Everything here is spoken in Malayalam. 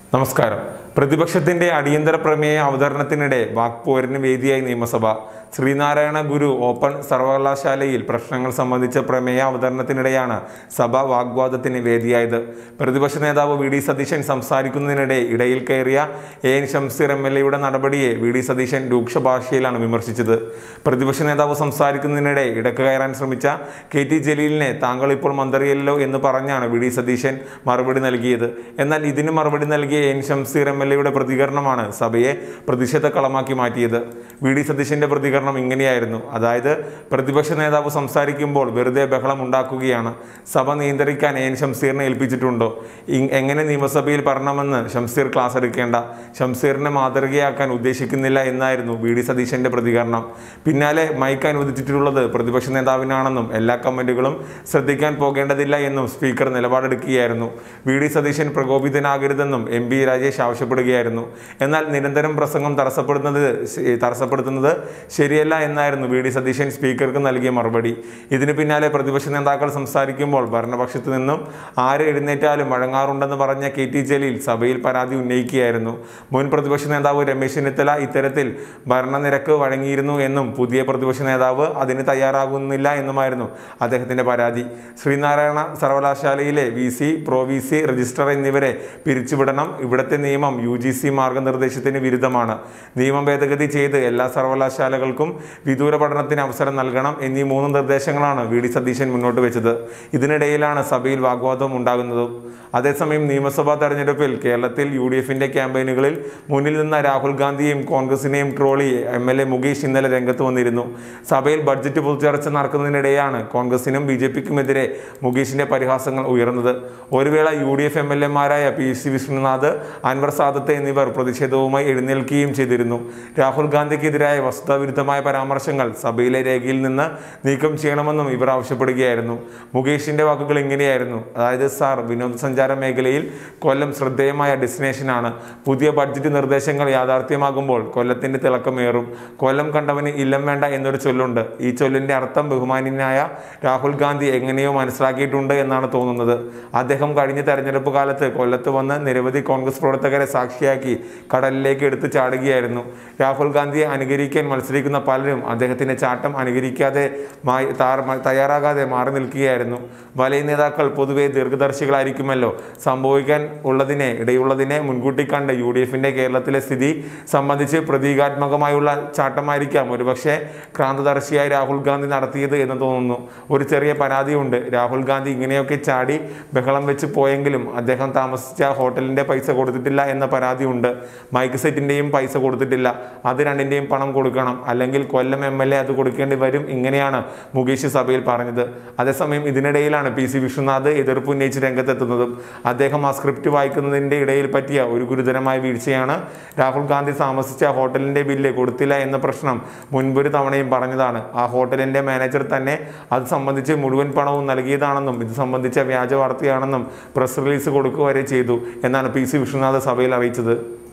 നമസ്കാരം പ്രതിപക്ഷത്തിന്റെ അടിയന്തര പ്രമേയ അവതരണത്തിനിടെ വാക്പോരിന് വേദിയായി നിയമസഭ ശ്രീനാരായണ ഗുരു ഓപ്പൺ സർവകലാശാലയിൽ പ്രശ്നങ്ങൾ സംബന്ധിച്ച പ്രമേയ അവതരണത്തിനിടെയാണ് സഭ വാഗ്വാദത്തിന് വേദിയായത് പ്രതിപക്ഷ നേതാവ് വി ഡി സതീശൻ സംസാരിക്കുന്നതിനിടെ ഇടയിൽ കയറിയ A N Shamseer M L എയുടെ നടപടിയെ വി ഡി സതീശൻ രൂക്ഷ ഭാഷയിലാണ് വിമർശിച്ചത് പ്രതിപക്ഷ നേതാവ് സംസാരിക്കുന്നതിനിടെ ഇടക്ക് കയറാൻ ശ്രമിച്ച കെ ടി ജലീലിനെ താങ്കൾ ഇപ്പോൾ മന്ത്രിയല്ലോ എന്ന് പറഞ്ഞാണ് വി ഡി സതീശൻ മറുപടി നൽകിയത് എന്നാൽ ഇതിന് മറുപടി നൽകിയ എൻ ഷംസീർ എം എൽ എയുടെ പ്രതികരണമാണ് സഭയെ പ്രതിഷേധ കളമാക്കി മാറ്റിയത് വി ഡി സതീശന്റെ പ്രതികരണം ഇങ്ങനെയായിരുന്നു അതായത് പ്രതിപക്ഷ നേതാവ് സംസാരിക്കുമ്പോൾ വെറുതെ ബഹളം ഉണ്ടാക്കുകയാണ് സഭ നിയന്ത്രിക്കാൻ എൻ ഷംസീറിനെ ഏൽപ്പിച്ചിട്ടുണ്ടോ ഇ- എങ്ങനെ നിയമസഭയിൽ പറയണമെന്ന് ഷംസീർ ക്ലാസ് എടുക്കേണ്ട ഷംസീറിനെ മാതൃകയാക്കാൻ ഉദ്ദേശിക്കുന്നില്ല എന്നായിരുന്നു വി ഡി സതീശന്റെ പ്രതികരണം പിന്നാലെ മൈക്ക് അനുവദിച്ചിട്ടുള്ളത് പ്രതിപക്ഷ നേതാവിനാണെന്നും എല്ലാ കമന്റുകളും ശ്രദ്ധിക്കാൻ പോകേണ്ടതില്ല എന്നും സ്പീക്കർ നിലപാടെടുക്കുകയായിരുന്നു വി ഡി സതീശൻ പ്രകോപിതനാകരുതെന്നും എം പി രാജേഷ് ആവശ്യപ്പെടുകയായിരുന്നു എന്നാൽ നിരന്തരം പ്രസംഗം തടസ്സപ്പെടുന്നത് ശ- തടസ്സപ്പെടുത്തുന്നത് ശരിയല്ല എന്നായിരുന്നു വി ഡി സതീശൻ സ്പീക്കർക്ക് നൽകിയ മറുപടി ഇതിന് പിന്നാലെ പ്രതിപക്ഷ നേതാക്കൾ സംസാരിക്കുമ്പോൾ ഭരണപക്ഷത്തു നിന്നും ആര് എഴുന്നേറ്റാലും വഴങ്ങാറുണ്ടെന്ന് പറഞ്ഞ കെ ടി ജലീൽ സഭയിൽ പരാതി ഉന്നയിക്കുകയായിരുന്നു മുൻ പ്രതിപക്ഷ നേതാവ് രമേശ് ചെന്നിത്തല ഇത്തരത്തിൽ ഭരണനിരക്ക് വഴങ്ങിയിരുന്നു എന്നും പുതിയ പ്രതിപക്ഷ നേതാവ് അതിന് തയ്യാറാകുന്നില്ല എന്നുമായിരുന്നു അദ്ദേഹത്തിന്റെ പരാതി ശ്രീനാരായണ സർവകലാശാലയിലെ V C pro V C registrar എന്നിവരെ പിരിച്ചുവിടണം ഇവിടുത്തെ നിയമം യു ജി സി മാർഗനിർദ്ദേശത്തിന് വിരുദ്ധമാണ് നിയമം ഭേദഗതി ചെയ്ത് എല്ലാ സർവകലാശാലകൾക്കും വിദൂര പഠനത്തിന് അവസരം നൽകണം എന്നീ മൂന്ന് നിർദ്ദേശങ്ങളാണ് വി ഡി സതീശൻ മുന്നോട്ട് വെച്ചത് ഇതിനിടയിലാണ് സഭയിൽ വാഗ്വാദം ഉണ്ടാകുന്നതും അതേസമയം നിയമസഭാ തെരഞ്ഞെടുപ്പിൽ കേരളത്തിൽ യു ഡി എഫിന്റെ ക്യാമ്പയിനുകളിൽ മുന്നിൽ നിന്ന രാഹുൽ ഗാന്ധിയെയും കോൺഗ്രസിനെയും ട്രോളി എം എൽ എ മുകേഷ് ഇന്നലെ രംഗത്ത് വന്നിരുന്നു സഭയിൽ ബഡ്ജറ്റ് പൊതുചർച്ച നടക്കുന്നതിനിടെയാണ് കോൺഗ്രസിനും ബി ജെ പിക്കുമെതിരെ മുകേഷിന്റെ പരിഹാസങ്ങൾ ഉയർന്നത് ഒരു വേള U D F M L എമാരായ പി സി വിഷ്ണുനാഥ് അൻവർ സാദത്ത് എന്നിവർ പ്രതിഷേധവുമായി എഴുന്നേൽക്കുകയും ചെയ്തിരുന്നു രാഹുൽ ഗാന്ധിക്കെതിരായ വസ്തുതാവിരുദ്ധമായ പരാമർശങ്ങൾ സഭയിലെ രേഖയിൽ നിന്ന് നീക്കം ചെയ്യണമെന്നും ഇവർ ആവശ്യപ്പെടുകയായിരുന്നു മുകേഷിന്റെ വാക്കുകൾ ഇങ്ങനെയായിരുന്നു അതായത് സാർ വിനോദസഞ്ചാര മേഖലയിൽ കൊല്ലം ശ്രദ്ധേയമായ ഡെസ്റ്റിനേഷനാണ് പുതിയ ബഡ്ജറ്റ് നിർദ്ദേശങ്ങൾ യാഥാർത്ഥ്യമാകുമ്പോൾ കൊല്ലത്തിന്റെ തിളക്കമേറും കൊല്ലം കണ്ടവന് ഇല്ലം വേണ്ട എന്നൊരു ചൊല്ലുണ്ട് ഈ ചൊല്ലിന്റെ അർത്ഥം ബഹുമാന്യനായ രാഹുൽ ഗാന്ധി എങ്ങനെയോ മനസ്സിലാക്കിയിട്ടുണ്ട് എന്നാണ് തോന്നുന്നത് അദ്ദേഹം കഴിഞ്ഞ തെരഞ്ഞെടുപ്പ് കാലത്ത് കൊല്ലത്ത് വന്ന് നിരവധി കോൺഗ്രസ് പ്രവർത്തകരെ സാക്ഷിയാക്കി കടലിലേക്ക് എടുത്ത് ചാടുകയായിരുന്നു രാഹുൽ ഗാന്ധിയെ അനുകരിക്കാൻ മത്സരിക്കുന്ന പലരും അദ്ദേഹത്തിന്റെ ചാട്ടം അനുകരിക്കാതെ മായി- താർ- മ- തയ്യാറാകാതെ മാറി നിൽക്കുകയായിരുന്നു വലിയ നേതാക്കൾ പൊതുവെ ദീർഘദർശികളായിരിക്കുമല്ലോ സംഭവിക്കാൻ ഉള്ളതിനെ ഇടയുള്ളതിനെ മുൻകൂട്ടി കണ്ട് യു ഡി എഫിന്റെ കേരളത്തിലെ സ്ഥിതി സംബന്ധിച്ച് പ്രതീകാത്മകമായുള്ള ചാട്ടമായിരിക്കാം ഒരുപക്ഷെ ക്രാന്തദർശിയായി രാഹുൽ ഗാന്ധി നടത്തിയത് എന്ന് തോന്നുന്നു ഒരു ചെറിയ പരാതിയുണ്ട് രാഹുൽ ഗാന്ധി ഇങ്ങനെയൊക്കെ ചാടി ബഹളം വെച്ച് പോയെങ്കിലും അദ്ദേഹം താമസിച്ച ഹോട്ടലിന്റെ പൈസ കൊടുത്തിട്ടില്ല എന്ന പരാതിയുണ്ട് മൈക്ക് സെറ്റിന്റെയും പൈസ കൊടുത്തിട്ടില്ല അത് രണ്ടിന്റെയും പണം കൊടുക്കണം അല്ലെങ്കിൽ കൊല്ലം എം എൽ എ അത് കൊടുക്കേണ്ടി വരും ഇങ്ങനെയാണ് മുകേഷ് സഭയിൽ പറഞ്ഞത് അതേസമയം ഇതിനിടയിലാണ് പി സി വിശ്വനാഥ് എതിർപ്പ് ഉന്നയിച്ച് രംഗത്തെത്തുന്നതും അദ്ദേഹം ആ സ്ക്രിപ്റ്റ് വായിക്കുന്നതിന്റെ ഇടയിൽ പറ്റിയ ഒരു ഗുരുതരമായ വീഴ്ചയാണ് രാഹുൽ ഗാന്ധി താമസിച്ച ഹോട്ടലിന്റെ ബില്ല് കൊടുത്തില്ല എന്ന പ്രശ്നം മുൻപൊരു തവണയും പറഞ്ഞതാണ് ആ ഹോട്ടലിന്റെ മാനേജർ തന്നെ അത് സംബന്ധിച്ച് മുഴുവൻ പണവും നൽകിയതാണെന്നും ഇത് സംബന്ധിച്ച വ്യാജ വാർത്തയാണെന്നും പ്രസ് റിലീസ് കൊടുക്കുക വരെ ചെയ്തു എന്നാണ് പി സി വിശ്വനാഥ് സഭയിൽ അറിയിച്ചത്